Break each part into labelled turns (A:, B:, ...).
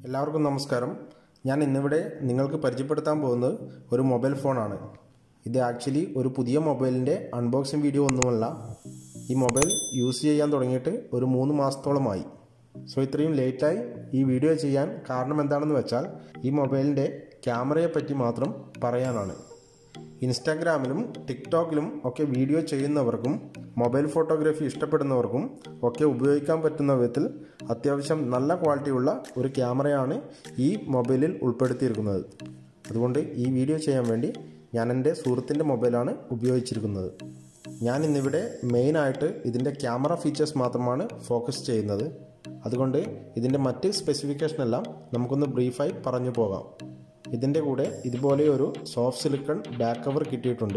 A: എല്ലാവർക്കും നമസ്കാരം ഞാൻ ഇന്നിവിടെ നിങ്ങൾക്ക് പരിചയപ്പെടുത്താൻ പോകുന്നത് ഒരു മൊബൈൽ ഫോണാണ് ഇത് ആക്ച്വലി ഒരു പുതിയ മൊബൈലിൻ്റെ അൺബോക്സിംഗ് വീഡിയോ ഒന്നുമല്ല ഈ മൊബൈൽ യൂസ് ചെയ്യാൻ തുടങ്ങിയിട്ട് ഒരു മൂന്ന് മാസത്തോളമായി സോ ഇത്രയും ലേറ്റായി ഈ വീഡിയോ ചെയ്യാൻ കാരണം എന്താണെന്ന് വെച്ചാൽ ഈ മൊബൈലിൻ്റെ ക്യാമറയെ പറ്റി മാത്രം പറയാനാണ് ഇൻസ്റ്റാഗ്രാമിലും ടിക്ടോക്കിലും ഒക്കെ വീഡിയോ ചെയ്യുന്നവർക്കും മൊബൈൽ ഫോട്ടോഗ്രാഫി ഇഷ്ടപ്പെടുന്നവർക്കും ഒക്കെ ഉപയോഗിക്കാൻ പറ്റുന്ന വിധത്തിൽ അത്യാവശ്യം നല്ല ക്വാളിറ്റിയുള്ള ഒരു ക്യാമറയാണ് ഈ മൊബൈലിൽ ഉൾപ്പെടുത്തിയിരിക്കുന്നത് അതുകൊണ്ട് ഈ വീഡിയോ ചെയ്യാൻ വേണ്ടി ഞാൻ എൻ്റെ സുഹൃത്തിൻ്റെ മൊബൈലാണ് ഉപയോഗിച്ചിരിക്കുന്നത് ഞാൻ ഇന്നിവിടെ മെയിനായിട്ട് ഇതിൻ്റെ ക്യാമറ ഫീച്ചേഴ്സ് മാത്രമാണ് ഫോക്കസ് ചെയ്യുന്നത് അതുകൊണ്ട് ഇതിൻ്റെ മറ്റ് സ്പെസിഫിക്കേഷൻ എല്ലാം നമുക്കൊന്ന് ബ്രീഫായി പറഞ്ഞു പോകാം ഇതിൻ്റെ കൂടെ ഇതുപോലെ ഒരു സോഫ്റ്റ് സിലിക്കൺ ബാക്ക് കവർ കിട്ടിയിട്ടുണ്ട്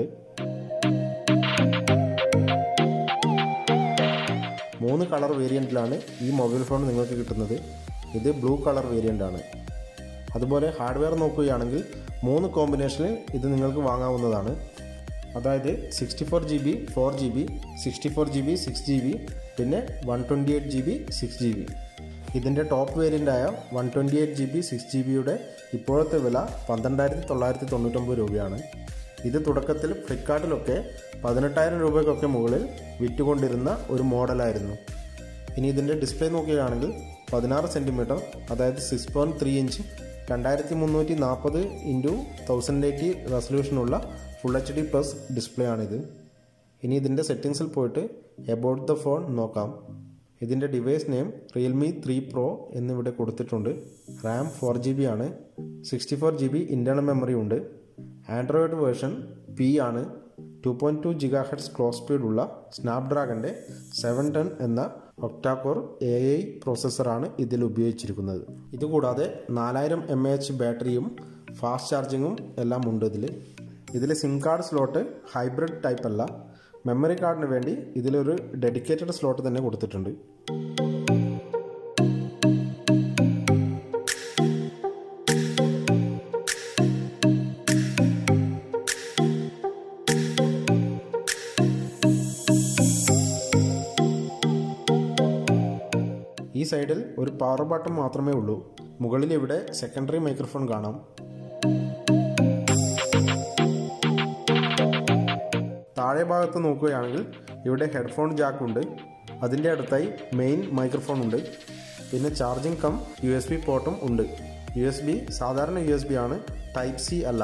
A: മൂന്ന് കളർ വേരിയൻറ്റിലാണ് ഈ മൊബൈൽ ഫോൺ നിങ്ങൾക്ക് കിട്ടുന്നത് ഇത് ബ്ലൂ കളർ വേരിയൻ്റ് ആണ് അതുപോലെ ഹാർഡ്വെയർ നോക്കുകയാണെങ്കിൽ മൂന്ന് കോമ്പിനേഷനിൽ ഇത് നിങ്ങൾക്ക് വാങ്ങാവുന്നതാണ് അതായത് sixty four G B four G B sixty four G B six G B പിന്നെ one twenty eight G B six G B ഇതിൻ്റെ ടോപ്പ് വേരിയൻ്റായ one twenty eight G B six G ബിയുടെ ഇപ്പോഴത്തെ വില പന്ത്രണ്ടായിരത്തി തൊള്ളായിരത്തി തൊണ്ണൂറ്റൊമ്പത് രൂപയാണ് ഇത് തുടക്കത്തിൽ ഫ്ലിപ്കാർട്ടിലൊക്കെ പതിനെട്ടായിരം രൂപയ്ക്കൊക്കെ മുകളിൽ വിറ്റുകൊണ്ടിരുന്ന ഒരു മോഡലായിരുന്നു ഇനി ഇതിൻ്റെ ഡിസ്പ്ലേ നോക്കുകയാണെങ്കിൽ പതിനാറ് സെൻറ്റിമീറ്റർ അതായത് സിക്സ് പോയിൻറ്റ് ത്രീ ഇഞ്ച് രണ്ടായിരത്തി മുന്നൂറ്റി നാൽപ്പത് ഇൻറ്റു തൗസൻഡ് എയ്റ്റി റെസൊല്യൂഷനുള്ള full H D plus display ആണിത് ഇനി ഇതിൻ്റെ സെറ്റിങ്സിൽ പോയിട്ട് എബൌട്ട് ദ ഫോൺ നോക്കാം ഇതിൻ്റെ device name Realme three pro എന്നിവിടെ കൊടുത്തിട്ടുണ്ട് റാം ഫോർ ജി ബി ആണ് sixty four G B internal memory ഉണ്ട് ആൻഡ്രോയിഡ് വേർഷൻ പി ആണ് two point two giga hertz clock സ്പീഡുള്ള സ്നാപ്ഡ്രാഗൻ്റെ സെവൻ ടെൻ എന്ന ഒക്ടാകോർ എ ഐ പ്രോസസ്സറാണ് ഇതിൽ ഉപയോഗിച്ചിരിക്കുന്നത് ഇതുകൂടാതെ നാലായിരം എം എ എച്ച് ബാറ്ററിയും ഫാസ്റ്റ് ചാർജിങ്ങും എല്ലാം ഉണ്ട് ഇതിൽ ഇതിൽ SIM card slot hybrid type അല്ല മെമ്മറി കാർഡിന് വേണ്ടി ഇതിലൊരു ഡെഡിക്കേറ്റഡ് സ്ലോട്ട് തന്നെ കൊടുത്തിട്ടുണ്ട് ഈ സൈഡിൽ ഒരു പവർ ബട്ടൺ മാത്രമേ ഉള്ളൂ മുകളിൽ ഇവിടെ സെക്കൻഡറി മൈക്രോഫോൺ കാണാം താഴെ ഭാഗത്ത് നോക്കുകയാണെങ്കിൽ ഇവിടെ ഹെഡ്ഫോൺ ജാക്ക് ഉണ്ട് അതിൻ്റെ അടുത്തായി മെയിൻ മൈക്രോഫോൺ ഉണ്ട് പിന്നെ charging cum U S B പോർട്ടും ഉണ്ട് യു എസ് ബി സാധാരണ യു എസ് ബി ആണ് ടൈപ്പ് സി അല്ല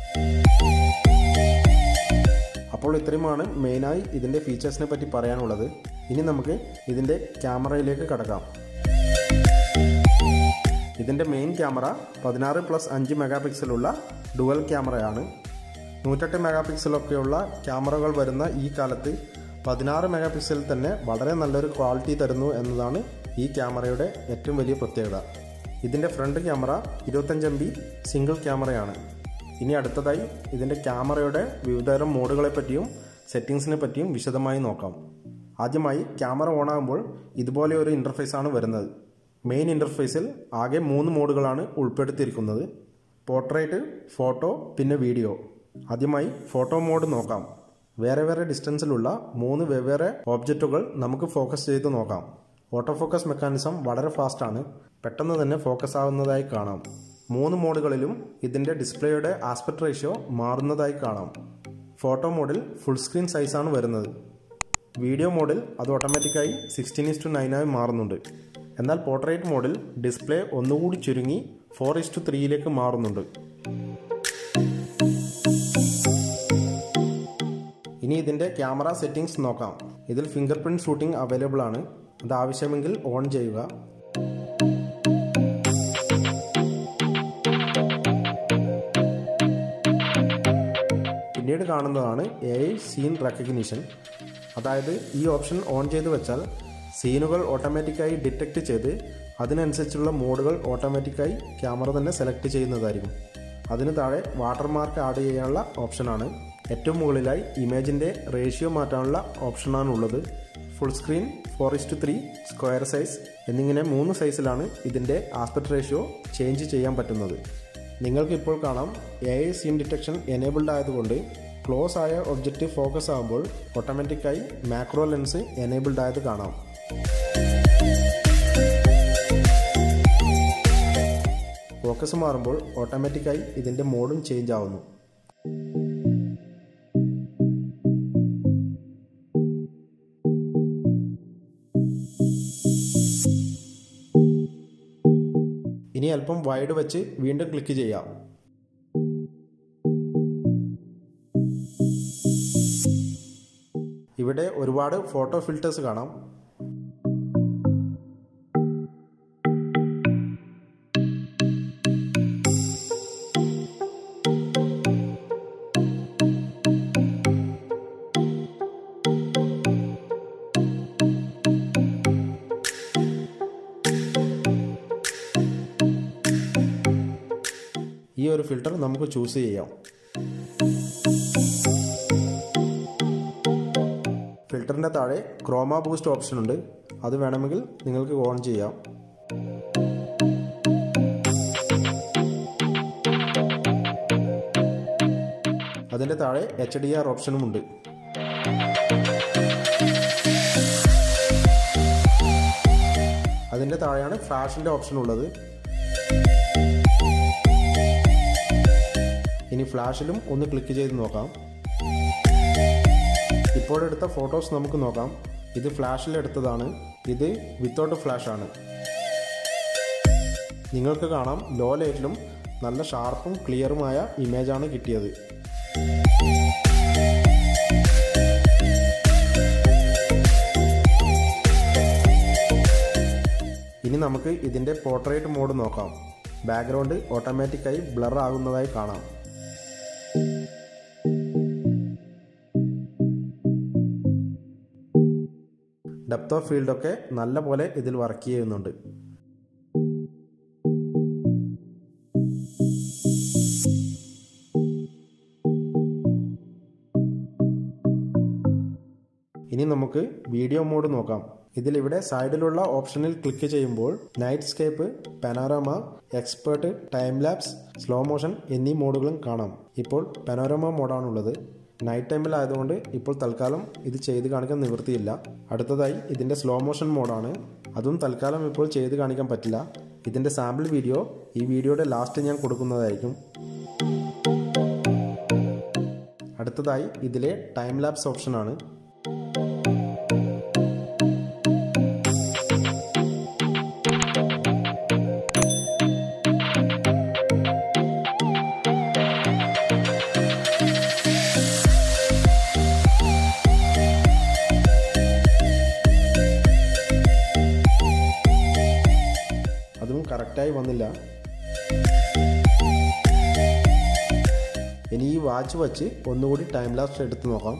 A: അപ്പോൾ ഇത്രയുമാണ് മെയിനായി ഇതിൻ്റെ ഫീച്ചേഴ്സിനെ പറ്റി പറയാനുള്ളത് ഇനി നമുക്ക് ഇതിൻ്റെ ക്യാമറയിലേക്ക് കടക്കാം ഇതിൻ്റെ മെയിൻ ക്യാമറ പതിനാറ് പ്ലസ് അഞ്ച് മെഗാ പിക്സലുള്ള ഡുവൽ ക്യാമറയാണ് നൂറ്റെട്ട് മെഗാ പിക്സലൊക്കെയുള്ള ക്യാമറകൾ വരുന്ന ഈ കാലത്ത് പതിനാറ് മെഗാ പിക്സലിൽ തന്നെ വളരെ നല്ലൊരു ക്വാളിറ്റി തരുന്നു എന്നതാണ് ഈ ക്യാമറയുടെ ഏറ്റവും വലിയ പ്രത്യേകത ഇതിൻ്റെ ഫ്രണ്ട് ക്യാമറ ഇരുപത്തഞ്ച് എം ബി സിംഗിൾ ക്യാമറയാണ് ഇനി അടുത്തതായി ഇതിൻ്റെ ക്യാമറയുടെ വിവിധതരം മോഡുകളെ പറ്റിയും സെറ്റിങ്സിനെ പറ്റിയും വിശദമായി നോക്കാം ആദ്യമായി ക്യാമറ ഓണാകുമ്പോൾ ഇതുപോലെ ഒരു ഇൻ്റർഫേസാണ് വരുന്നത് മെയിൻ ഇൻ്റർഫേസിൽ ആകെ മൂന്ന് മോഡുകളാണ് ഉൾപ്പെടുത്തിയിരിക്കുന്നത് പോർട്രേറ്റ് ഫോട്ടോ പിന്നെ വീഡിയോ ആദ്യമായി ഫോട്ടോ മോഡ് നോക്കാം വേറെ വേറെ ഡിസ്റ്റൻസിലുള്ള മൂന്ന് വെവ്വേറെ ഓബ്ജക്റ്റുകൾ നമുക്ക് ഫോക്കസ് ചെയ്ത് നോക്കാം ഓട്ടോ ഫോക്കസ് മെക്കാനിസം വളരെ ഫാസ്റ്റാണ് പെട്ടെന്ന് തന്നെ ഫോക്കസ് ആവുന്നതായി കാണാം മൂന്ന് മോഡുകളിലും ഇതിൻ്റെ ഡിസ്പ്ലേയുടെ ആസ്പെക്ട് റേഷ്യോ മാറുന്നതായി കാണാം ഫോട്ടോ മോഡിൽ ഫുൾ സ്ക്രീൻ സൈസാണ് വരുന്നത് വീഡിയോ മോഡിൽ അത് ഓട്ടോമാറ്റിക്കായി സിക്സ്റ്റീൻ ഇസ് ടു നയനായി മാറുന്നുണ്ട് എന്നാൽ പോർട്രേറ്റ് മോഡിൽ ഡിസ്പ്ലേ ഒന്നുകൂടി ചുരുങ്ങി ഫോർ ഇസ് ടു ത്രീയിലേക്ക് മാറുന്നുണ്ട് ഇനി ഇതിൻ്റെ ക്യാമറ സെറ്റിംഗ്സ് നോക്കാം ഇതിൽ ഫിംഗർ പ്രിൻറ്റ് ഷൂട്ടിംഗ് അവൈലബിൾ ആണ് അത് ആവശ്യമെങ്കിൽ ഓൺ ചെയ്യുക പിന്നീട് കാണുന്നതാണ് എ ഐ സീൻ റെക്കഗ്നിഷൻ അതായത് ഈ ഓപ്ഷൻ ഓൺ ചെയ്ത് വെച്ചാൽ സീനുകൾ ഓട്ടോമാറ്റിക്കായി ഡിറ്റക്റ്റ് ചെയ്ത് അതിനനുസരിച്ചുള്ള മോഡുകൾ ഓട്ടോമാറ്റിക്കായി ക്യാമറ തന്നെ സെലക്ട് ചെയ്യുന്നതായിരിക്കും അതിന് താഴെ വാട്ടർമാർക്ക് ആഡ് ചെയ്യാനുള്ള ഓപ്ഷനാണ് ഏറ്റവും മുകളിലായി ഇമേജിൻ്റെ റേഷ്യോ മാറ്റാനുള്ള ഓപ്ഷനാണ് ഉള്ളത് full screen four is to three square size എന്നിങ്ങനെ മൂന്ന് സൈസിലാണ് ഇതിൻ്റെ ആസ്പെക്ട് റേഷ്യോ ചേഞ്ച് ചെയ്യാൻ പറ്റുന്നത് നിങ്ങൾക്ക് ഇപ്പോൾ കാണാം A I scene detection enabled ആയതുകൊണ്ട് ക്ലോസ് ആയ ഒബ്ജക്റ്റ് ഫോക്കസ് ആകുമ്പോൾ ഓട്ടോമാറ്റിക്കായി മാക്രോ ലെൻസ് എനേബിൾഡ് ആയത് കാണാം ഫോക്കസ് മാറുമ്പോൾ ഓട്ടോമാറ്റിക്കായി ഇതിൻ്റെ മോഡും ചേഞ്ച് ആവുന്നു ഇനി അല്പം വൈഡ് വെച്ച് വീണ്ടും ക്ലിക്ക് ചെയ്യാം ഇവിടെ ഒരുപാട് ഫോട്ടോ ഫിൽറ്റേഴ്സ് കാണാം ഈ ഒരു ഫിൽറ്റർ നമുക്ക് ചൂസ് ചെയ്യാം ഫിൽറ്ററിൻ്റെ താഴെ ക്രോമ ബൂസ്റ്റ് ഓപ്ഷൻ ഉണ്ട് അത് വേണമെങ്കിൽ നിങ്ങൾക്ക് ഓൺ ചെയ്യാം അതിൻ്റെ താഴെ എച്ച് ഡി ആർ ഓപ്ഷനും ഉണ്ട് അതിൻ്റെ താഴെയാണ് ഫ്ലാഷിൻ്റെ ഓപ്ഷൻ ഉള്ളത് ഇനി ഫ്ലാഷിലും ഒന്ന് ക്ലിക്ക് ചെയ്ത് നോക്കാം ഇപ്പോഴെടുത്ത ഫോട്ടോസ് നമുക്ക് നോക്കാം ഇത് ഫ്ലാഷിൽ എടുത്തതാണ് ഇത് വിത്തൗട്ട് ഫ്ലാഷ് ആണ് നിങ്ങൾക്ക് കാണാം ലോ ലൈറ്റിലും നല്ല ഷാർപ്പും ക്ലിയറുമായ ഇമേജാണ് കിട്ടിയത് ഇനി നമുക്ക് ഇതിൻ്റെ പോർട്രേറ്റ് മോഡ് നോക്കാം ബാക്ക്ഗ്രൗണ്ട് ഓട്ടോമാറ്റിക്കായി ബ്ലർ ആകുന്നതായി കാണാം ഡെപ്ത് ഓഫ് ഫീൽഡൊക്കെ നല്ല പോലെ ഇതിൽ വർക്ക് ചെയ്യുന്നുണ്ട് ഇനി നമുക്ക് വീഡിയോ മോഡ് നോക്കാം ഇതിലിവിടെ സൈഡിലുള്ള ഓപ്ഷനിൽ ക്ലിക്ക് ചെയ്യുമ്പോൾ nightscape panorama expert time lapse slow motion എന്നീ മോഡുകളും കാണാം ഇപ്പോൾ പനോരമ മോഡാണുള്ളത് നൈറ്റ് ടൈമിലായതുകൊണ്ട് ഇപ്പോൾ തൽക്കാലം ഇത് ചെയ്ത് കാണിക്കാൻ നിവൃത്തിയില്ല അടുത്തതായി ഇതിൻ്റെ സ്ലോ മോഷൻ മോഡാണ് അതും തൽക്കാലം ഇപ്പോൾ ചെയ്ത് കാണിക്കാൻ പറ്റില്ല ഇതിൻ്റെ സാമ്പിൾ വീഡിയോ ഈ വീഡിയോയുടെ ലാസ്റ്റ് ഞാൻ കൊടുക്കുന്നതായിരിക്കും അടുത്തതായി ഇതിലെ ടൈം ലാപ്സ് ഓപ്ഷനാണ് അതും കറക്റ്റായി വന്നില്ല ഇനി ഈ വാച്ച് വച്ച് ഒന്നുകൂടി ടൈം ലാപ്സ് എടുത്ത് നോക്കാം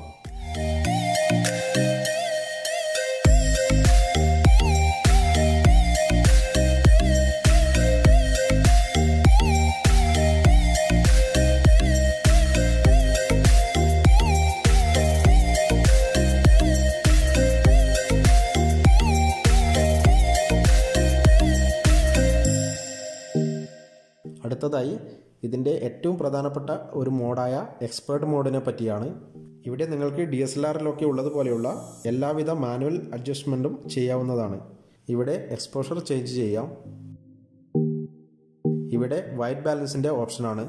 A: അടുത്തതായി ഇതിൻ്റെ ഏറ്റവും പ്രധാനപ്പെട്ട ഒരു മോഡായ എക്സ്പേർട്ട് മോഡിനെ പറ്റിയാണ് ഇവിടെ നിങ്ങൾക്ക് ഡി എസ് എൽ ആറിലൊക്കെ ഉള്ളതുപോലെയുള്ള എല്ലാവിധ മാനുവൽ അഡ്ജസ്റ്റ്മെൻറ്റും ചെയ്യാവുന്നതാണ് ഇവിടെ എക്സ്പോഷർ ചേഞ്ച് ചെയ്യാം ഇവിടെ വൈറ്റ് ബാലൻസിൻ്റെ ഓപ്ഷനാണ്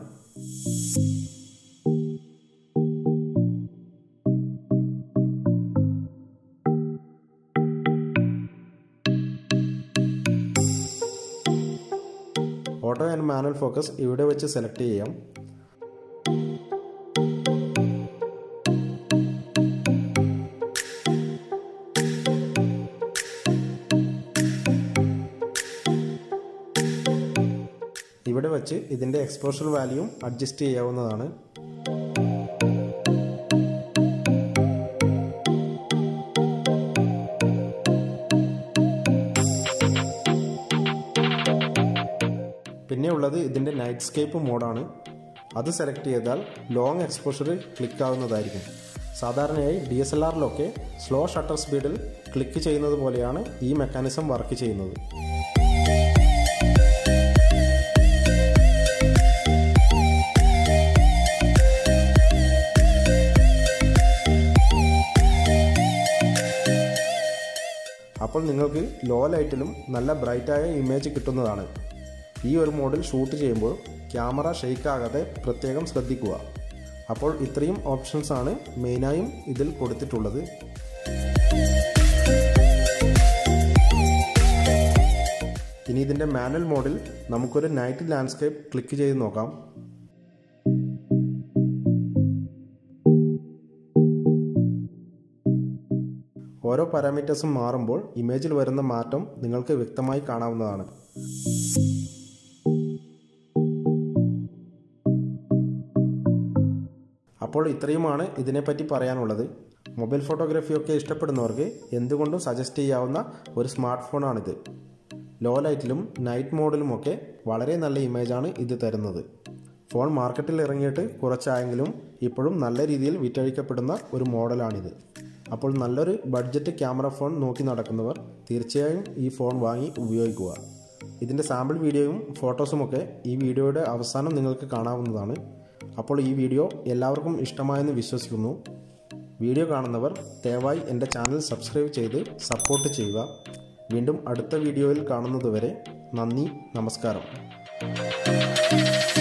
A: ഓട്ടോ ആൻഡ് മാനുവൽ ഫോക്കസ് ഇവിടെ വെച്ച് സെലക്ട് ചെയ്യാം ഇവിടെ വെച്ച് ഇതിൻ്റെ എക്സ്പോഷർ വാല്യൂം അഡ്ജസ്റ്റ് ചെയ്യാവുന്നതാണ് പിന്നെ ഉള്ളത് ഇതിൻ്റെ നൈറ്റ് സ്കേപ്പ് മോഡാണ് അത് സെലക്ട് ചെയ്താൽ ലോങ് എക്സ്പോഷർ ക്ലിക്ക് ആവുന്നതായിരിക്കും സാധാരണയായി ഡി എസ് എൽ ആറിലൊക്കെ സ്ലോ ഷട്ടർ സ്പീഡിൽ ക്ലിക്ക് ചെയ്യുന്നത് പോലെയാണ് ഈ മെക്കാനിസം വർക്ക് ചെയ്യുന്നത് അപ്പോൾ നിങ്ങൾക്ക് ലോ ലൈറ്റിലും നല്ല ബ്രൈറ്റായ ഇമേജ് കിട്ടുന്നതാണ് ഈ ഒരു മോഡിൽ ഷൂട്ട് ചെയ്യുമ്പോൾ ക്യാമറ ഷെയ്ക്ക് ആകാതെ പ്രത്യേകം ശ്രദ്ധിക്കുക അപ്പോൾ ഇത്രയും ഓപ്ഷൻസ് ആണ് മെയിനായും ഇതിൽ കൊടുത്തിട്ടുള്ളത് ഇനി ഇതിൻ്റെ മാനുവൽ മോഡിൽ നമുക്കൊരു നൈറ്റ് ലാൻഡ്സ്കേപ്പ് ക്ലിക്ക് ചെയ്ത് നോക്കാം ഓരോ പാരാമീറ്റേഴ്സും മാറുമ്പോൾ ഇമേജിൽ വരുന്ന മാറ്റം നിങ്ങൾക്ക് വ്യക്തമായി കാണാവുന്നതാണ് അപ്പോൾ ഇത്രയുമാണ് ഇതിനെപ്പറ്റി പറയാനുള്ളത് മൊബൈൽ ഫോട്ടോഗ്രാഫിയൊക്കെ ഇഷ്ടപ്പെടുന്നവർക്ക് എന്തുകൊണ്ടും സജസ്റ്റ് ചെയ്യാവുന്ന ഒരു സ്മാർട്ട് ഫോണാണിത് ലോ ലൈറ്റിലും നൈറ്റ് മോഡിലുമൊക്കെ വളരെ നല്ല ഇമേജാണ് ഇത് തരുന്നത് ഫോൺ മാർക്കറ്റിൽ ഇറങ്ങിയിട്ട് കുറച്ചായെങ്കിലും ഇപ്പോഴും നല്ല രീതിയിൽ വിറ്റഴിക്കപ്പെടുന്ന ഒരു മോഡലാണിത് അപ്പോൾ നല്ലൊരു ബഡ്ജറ്റ് ക്യാമറ ഫോൺ നോക്കി നടക്കുന്നവർ തീർച്ചയായും ഈ ഫോൺ വാങ്ങി ഉപയോഗിക്കുക ഇതിൻ്റെ സാമ്പിൾ വീഡിയോയും ഫോട്ടോസുമൊക്കെ ഈ വീഡിയോയുടെ അവസാനം നിങ്ങൾക്ക് കാണാവുന്നതാണ് അപ്പോൾ ഈ വീഡിയോ എല്ലാവർക്കും ഇഷ്ടമായെന്ന് വിശ്വസിക്കുന്നു വീഡിയോ കാണുന്നവർ ദയവായി എൻ്റെ ചാനൽ സബ്സ്ക്രൈബ് ചെയ്ത് സപ്പോർട്ട് ചെയ്യുക വീണ്ടും അടുത്ത വീഡിയോയിൽ കാണുന്നതുവരെ നന്ദി നമസ്കാരം